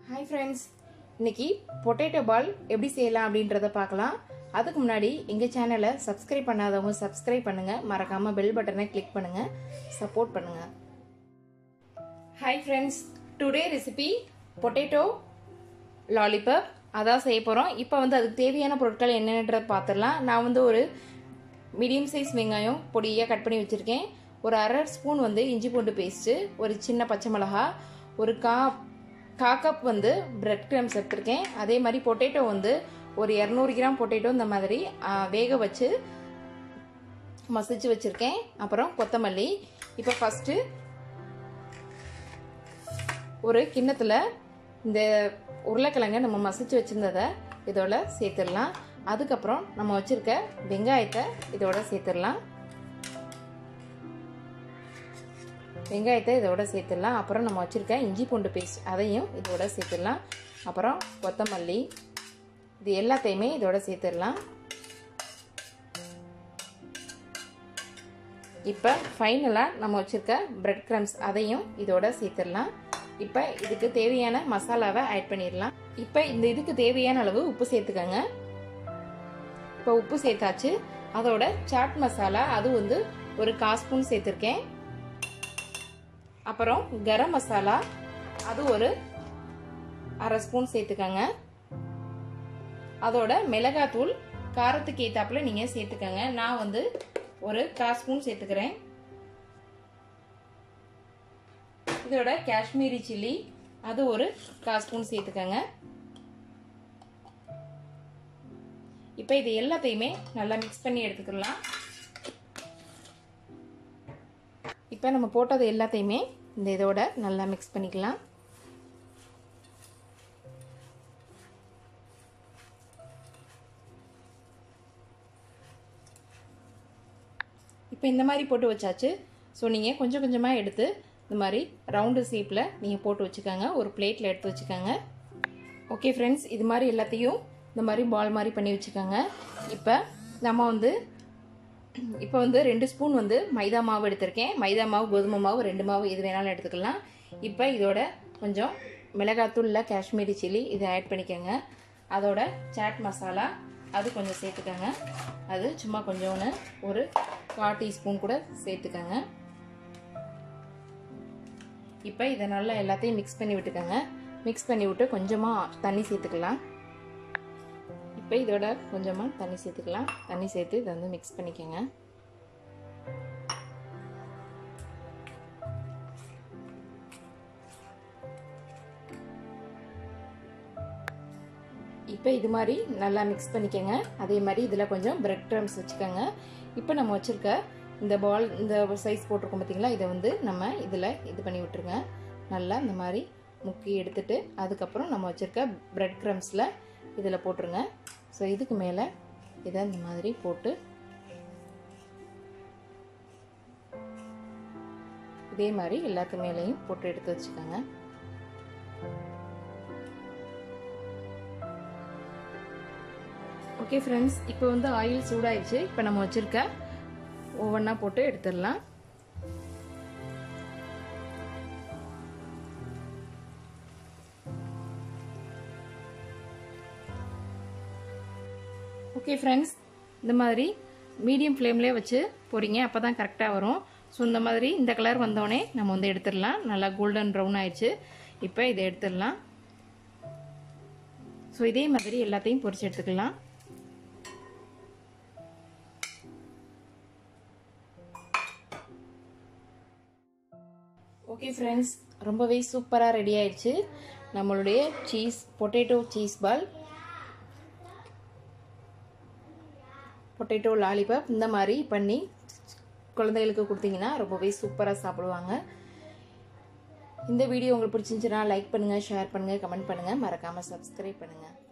hi friends இன்னைக்கு potato ball எப்படி செய்யலாம் அப்படின்றத பார்க்கலாம் அதுக்கு முன்னாடி எங்கள் சேனலை சப்ஸ்கிரைப் பண்ணாதவங்க சப்ஸ்கிரைப் பண்ணுங்கள் மறக்காமல் பெல் பட்டனை கிளிக் பண்ணுங்கள் சப்போர்ட் பண்ணுங்கள் hi friends today recipe potato lollipop அதான் செய்ய போகிறோம் இப்போ வந்து அதுக்கு தேவையான பொருட்கள் என்னென்னன்றத பார்த்துடலாம் நான் வந்து ஒரு மீடியம் சைஸ் வெங்காயம் பொடியாக கட் பண்ணி வச்சுருக்கேன் ஒரு அரை ஸ்பூன் வந்து இஞ்சி பூண்டு பேஸ்ட்டு ஒரு சின்ன பச்சை மிளகா ஒரு கா கா கப் வந்து பிரெட் கிரம்ஸ் எடுத்திருக்கேன் அதே மாதிரி பொட்டேட்டோ வந்து ஒரு இரநூறு கிராம் பொட்டேட்டோ இந்த மாதிரி வேக வச்சு மசிச்சு வச்சுருக்கேன் அப்புறம் கொத்தமல்லி இப்போ ஃபஸ்ட்டு ஒரு கிண்ணத்தில் இந்த உருளைக்கிழங்கை நம்ம மசிச்சு வச்சுருந்ததை இதோட சேர்த்துடலாம் அதுக்கப்புறம் நம்ம வச்சுருக்க வெங்காயத்தை இதோட சேர்த்துடலாம் வெங்காயத்தை இதோட சேர்த்துடலாம் அப்புறம் நம்ம வச்சுருக்க இஞ்சி பூண்டு பேஸ்ட் அதையும் இதோட சேர்த்துடலாம் அப்புறம் கொத்தமல்லி இது எல்லாத்தையுமே இதோட சேர்த்துடலாம் இப்போ ஃபைனலாக நம்ம வச்சுருக்க பிரெட் க்ரம்ஸ் அதையும் இதோட சேர்த்துடலாம் இப்போ இதுக்கு தேவையான மசாலாவை ஆட் பண்ணிடலாம் இப்போ இந்த இதுக்கு தேவையான அளவு உப்பு சேர்த்துக்கோங்க இப்போ உப்பு சேர்த்தாச்சு அதோட சாட் மசாலா அது வந்து ஒரு கால் ஸ்பூன் சேர்த்துருக்கேன் அப்புறம் கரம் மசாலா அது ஒரு அரை ஸ்பூன் சேர்த்துக்கோங்க அதோட மிளகாத்தூள் காரத்துக்கு ஏத்தாப்புல நீங்கள் சேர்த்துக்கோங்க நான் வந்து ஒரு கால் ஸ்பூன் சேர்த்துக்கிறேன் இதோட காஷ்மீரி சில்லி அது ஒரு கால் ஸ்பூன் சேர்த்துக்கோங்க இப்போ இது எல்லாத்தையுமே நல்லா மிக்ஸ் பண்ணி எடுத்துக்கலாம் இப்போ நம்ம போட்டது எல்லாத்தையுமே இந்த இதோட நல்லா மிக்ஸ் பண்ணிக்கலாம் இப்போ இந்த மாதிரி போட்டு வச்சாச்சு ஸோ நீங்கள் கொஞ்சம் கொஞ்சமாக எடுத்து இந்த மாதிரி ரவுண்டு ஷேப்பில் நீங்கள் போட்டு வச்சுக்கோங்க ஒரு பிளேட்டில் எடுத்து வச்சுக்கோங்க ஓகே ஃப்ரெண்ட்ஸ் இது மாதிரி எல்லாத்தையும் இந்த மாதிரி பால் மாதிரி பண்ணி வச்சுக்கோங்க இப்போ நம்ம வந்து இப்போ வந்து ரெண்டு ஸ்பூன் வந்து மைதா மாவு எடுத்திருக்கேன் மைதா மாவு கோதுமை மாவு ரெண்டு மாவு எது வேணாலும் எடுத்துக்கலாம் இப்போ இதோட கொஞ்சம் மிளகாத்தூள்ல காஷ்மீரி சில்லி இதை ஆட் பண்ணிக்கோங்க அதோட சாட் மசாலா அது கொஞ்சம் சேர்த்துக்கோங்க அது சும்மா கொஞ்சோன்னு ஒரு கால் டீஸ்பூன் கூட சேர்த்துக்கோங்க இப்போ இதை நல்லா எல்லாத்தையும் மிக்ஸ் பண்ணி விட்டுக்கோங்க மிக்ஸ் பண்ணி விட்டு கொஞ்சமாக தண்ணி சேர்த்துக்கலாம் இப்போ இதோட கொஞ்சமாக தண்ணி சேர்த்துக்கலாம் தண்ணி சேர்த்து இதை வந்து மிக்ஸ் பண்ணிக்கோங்க இப்போ இது மாதிரி நல்லா மிக்ஸ் பண்ணிக்கோங்க அதே மாதிரி இதில் கொஞ்சம் பிரெட் க்ரம்ஸ் வச்சுக்கோங்க இப்போ நம்ம வச்சுருக்க இந்த பால் இந்த சைஸ் போட்டிருக்கோம் பார்த்தீங்களா இதை வந்து நம்ம இதில் இது பண்ணி விட்டுருங்க நல்லா இந்த மாதிரி முக்கி எடுத்துட்டு அதுக்கப்புறம் நம்ம வச்சுருக்க பிரெட் க்ரம்ஸில் இதில் போட்டுருங்க ஸோ இதுக்கு மேலே இதை இந்த மாதிரி போட்டு இதே மாதிரி எல்லாத்து மேலேயும் போட்டு எடுத்து வச்சுக்கோங்க ஓகே ஃப்ரெண்ட்ஸ் இப்போ வந்து ஆயில் சூடாயிடுச்சு இப்போ நம்ம வச்சுருக்க ஒவ்வொன்றா போட்டு எடுத்துடலாம் ஓகே ஃப்ரெண்ட்ஸ் இந்த மாதிரி மீடியம் ஃப்ளேம்லேயே வச்சு போகிறீங்க அப்போ தான் கரெக்டாக வரும் ஸோ இந்த மாதிரி இந்த கலர் வந்தோடனே நம்ம வந்து எடுத்துடலாம் நல்லா கோல்டன் ப்ரௌன் ஆயிடுச்சு இப்போ இதை எடுத்துடலாம் ஸோ இதே மாதிரி எல்லாத்தையும் பொரிச்சு எடுத்துக்கலாம் ஓகே ஃப்ரெண்ட்ஸ் ரொம்பவே சூப்பராக ரெடி ஆயிடுச்சு நம்மளுடைய cheese potato cheese ball potato lollipop இந்த மாதிரி பண்ணி குழந்தைகளுக்கு கொடுத்தீங்கன்னா ரொம்பவே சூப்பராக சாப்பிடுவாங்க இந்த வீடியோ உங்களுக்கு பிடிச்சிருந்துச்சுன்னா லைக் பண்ணுங்கள் ஷேர் பண்ணுங்கள் கமெண்ட் பண்ணுங்கள் மறக்காமல் சப்ஸ்கிரைப் பண்ணுங்கள்